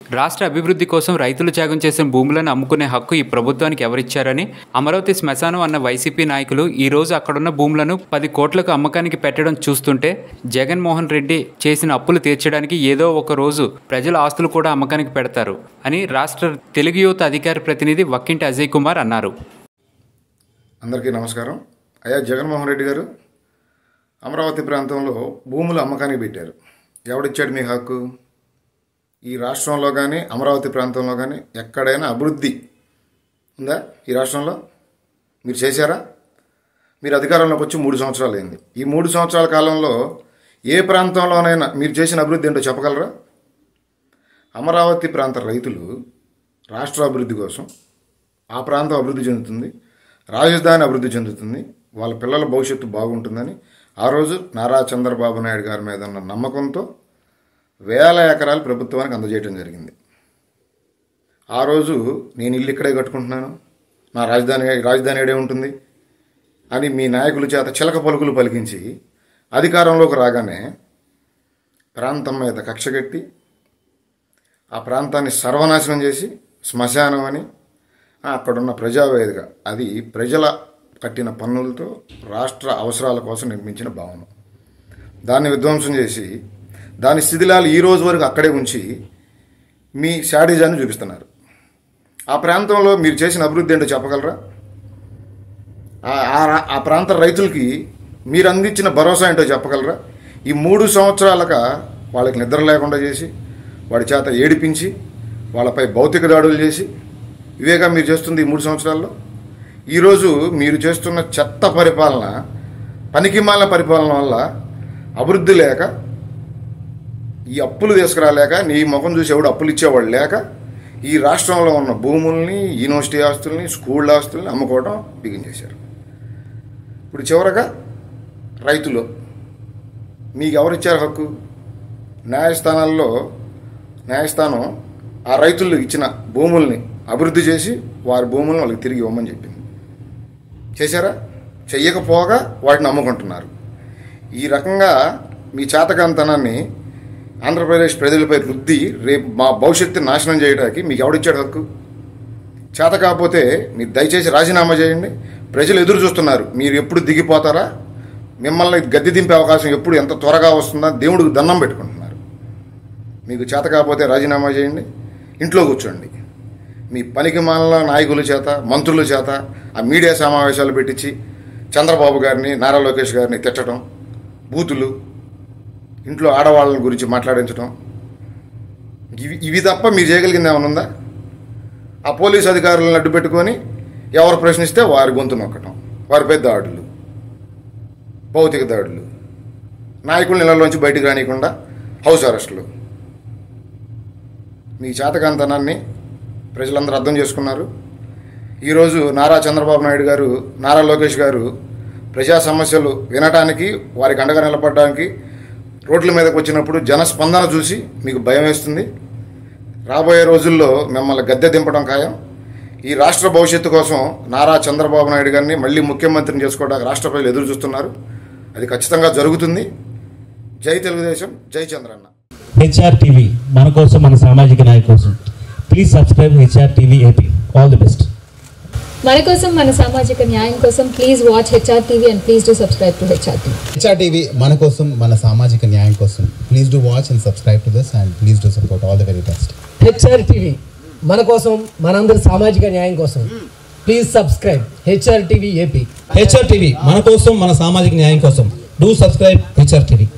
రాష్ట్ర అభివృద్ధి కోసం రైతులు త్యాగం చేసిన భూములను అమ్ముకునే హక్కు ఈ ప్రభుత్వానికి ఎవరిచ్చారని అమరావతి శ్మశానం అన్న వైసీపీ నాయకులు ఈ రోజు అక్కడున్న భూములను పది కోట్లకు అమ్మకానికి పెట్టడం చూస్తుంటే జగన్మోహన్ రెడ్డి చేసిన అప్పులు తీర్చడానికి ఏదో ఒక రోజు ప్రజల ఆస్తులు కూడా అమ్మకానికి పెడతారు అని రాష్ట్ర తెలుగు యువత అధికార ప్రతినిధి వక్కింటి అజయ్ కుమార్ అన్నారు అందరికీ నమస్కారం అయ్యా జగన్మోహన్ రెడ్డి గారు అమరావతి ప్రాంతంలో భూములు అమ్మకానికి పెట్టారు ఎవడిచ్చాడు మీ హక్కు ఈ రాష్ట్రంలో కానీ అమరావతి ప్రాంతంలో కానీ ఎక్కడైనా అభివృద్ధి ఉందా ఈ రాష్ట్రంలో మీరు చేశారా మీరు అధికారంలోకి వచ్చి మూడు సంవత్సరాలు అయింది ఈ మూడు సంవత్సరాల కాలంలో ఏ ప్రాంతంలోనైనా మీరు చేసిన అభివృద్ధి ఏంటో చెప్పగలరా అమరావతి ప్రాంత రైతులు రాష్ట్ర అభివృద్ధి కోసం ఆ ప్రాంతం అభివృద్ధి చెందుతుంది రాజధాని అభివృద్ధి చెందుతుంది వాళ్ళ పిల్లల భవిష్యత్తు బాగుంటుందని ఆ రోజు నారా చంద్రబాబు నాయుడు గారి మీద ఉన్న నమ్మకంతో వేల ఎకరాలు ప్రభుత్వానికి అందజేయడం జరిగింది ఆ రోజు నేను ఇల్లు ఇక్కడే కట్టుకుంటున్నాను నా రాజధాని రాజధాని ఏడే ఉంటుంది అని మీ నాయకుల చేత చిలక పలుకులు పలికించి అధికారంలోకి రాగానే ప్రాంతం మీద కక్షగట్టి ఆ ప్రాంతాన్ని సర్వనాశనం చేసి శ్మశానం అని ఆ, అక్కడున్న ప్రజావేదిక అది ప్రజల కట్టిన పన్నులతో రాష్ట్ర అవసరాల కోసం నిర్మించిన భవనం దాన్ని విధ్వంసం చేసి దాని శిథిలాలు ఈ రోజు వరకు అక్కడే ఉంచి మీ శాడిజాన్ని చూపిస్తున్నారు ఆ ప్రాంతంలో మీరు చేసిన అభివృద్ధి ఏంటో చెప్పగలరా ఆ- ఆ- ఆ ప్రాంత రైతులకి మీరు అందించిన భరోసా ఏంటో చెప్పగలరా ఈ మూడు సంవత్సరాలుగా వాళ్ళకి నిద్ర లేకుండా చేసి వాడి చేత ఏడిపించి వాళ్ళపై భౌతిక దాడులు చేసి ఇవేగా మీరు చేస్తుంది ఈ మూడు సంవత్సరాల్లో ఈరోజు మీరు చేస్తున్న చెత్త పరిపాలన పనికిమాలిన పరిపాలన వల్ల అభివృద్ధి లేక ఈ అప్పులు తీసుకురాలేక నీ ముఖం చూసి ఎవడు అప్పులు ఇచ్చేవాడు లేక ఈ రాష్ట్రంలో ఉన్న భూముల్ని యూనివర్సిటీ ఆస్తుల్ని స్కూల్ ఆస్తుల్ని అమ్ముకోవడం బిగించేశారు ఇప్పుడు చివరగా రైతులు మీకు ఎవరిచ్చారు హక్కు న్యాయస్థానాల్లో న్యాయస్థానం ఆ రైతులు ఇచ్చిన భూముల్ని అభివృద్ధి చేసి వారి భూములను వాళ్ళకి తిరిగి ఇవ్వమని చెప్పింది చేశారా చెయ్యకపోగా వాటిని అమ్ముకుంటున్నారు ఈ రకంగా మీ చేతకాంతనాన్ని ఆంధ్రప్రదేశ్ ప్రజలపై రుద్ది రేపు మా భవిష్యత్తుని నాశనం చేయడానికి మీకు ఎవడిచ్చాడు హక్కు చేత కాకపోతే మీరు దయచేసి రాజీనామా చేయండి ప్రజలు ఎదురు చూస్తున్నారు మీరు ఎప్పుడు దిగిపోతారా మిమ్మల్ని గద్దె దింపే అవకాశం ఎప్పుడు ఎంత త్వరగా వస్తుందా దేవుడికి దండం పెట్టుకుంటున్నారు మీకు చేత కాకపోతే రాజీనామా చేయండి ఇంట్లో కూర్చోండి మీ పనికి మాల నాయకుల చేత మంత్రుల చేత ఆ మీడియా సమావేశాలు పెట్టించి చంద్రబాబు గారిని నారా లోకేష్ గారిని తిట్టడం బూతులు ఇంట్లో ఆడవాళ్ళ గురించి మాట్లాడించడం ఇవి ఇవి తప్ప మీరు చేయగలిగింది ఏమైనా ఉందా ఆ పోలీసు అధికారులను అడ్డు పెట్టుకొని ఎవరు ప్రశ్నిస్తే వారి గొంతు నొక్కటం వారిపై దాడులు భౌతిక దాడులు నాయకుల ఇళ్లలోంచి బయటికి రానియకుండా హౌస్ అరెస్టులు మీ చేతకాంతనాన్ని ప్రజలందరూ అర్థం చేసుకున్నారు ఈరోజు నారా చంద్రబాబు నాయుడు గారు నారా లోకేష్ గారు ప్రజా సమస్యలు వినటానికి వారికి అండగా నిలబడడానికి రోడ్ల మీదకి వచ్చినప్పుడు జనస్పందన చూసి మీకు భయం వేస్తుంది రాబోయే రోజుల్లో మిమ్మల్ని గద్దె దింపడం ఖాయం ఈ రాష్ట్ర భవిష్యత్తు కోసం నారా చంద్రబాబు నాయుడు గారిని మళ్ళీ ముఖ్యమంత్రిని చేసుకోవడానికి రాష్ట్ర ప్రజలు ఎదురు చూస్తున్నారు అది ఖచ్చితంగా జరుగుతుంది జై తెలుగుదేశం జై చంద్రన్న హెచ్ఆర్ టీవీ మన కోసం మన సామాజిక నాయ కోసం please subscribe HR TV AP all the best మన కోసం మన సామాజిక న్యాయం కోసం please watch HR TV and please do subscribe to HR TV HR TV మన కోసం మన సామాజిక న్యాయం కోసం please do watch and subscribe to this and please do support all the very best HR TV మన కోసం మనందరి సామాజిక న్యాయం కోసం please subscribe HR TV AP HR TV మన కోసం మన సామాజిక న్యాయం కోసం డూ సబ్స్క్రైబ్ హెచ్ఆర్ టీవీ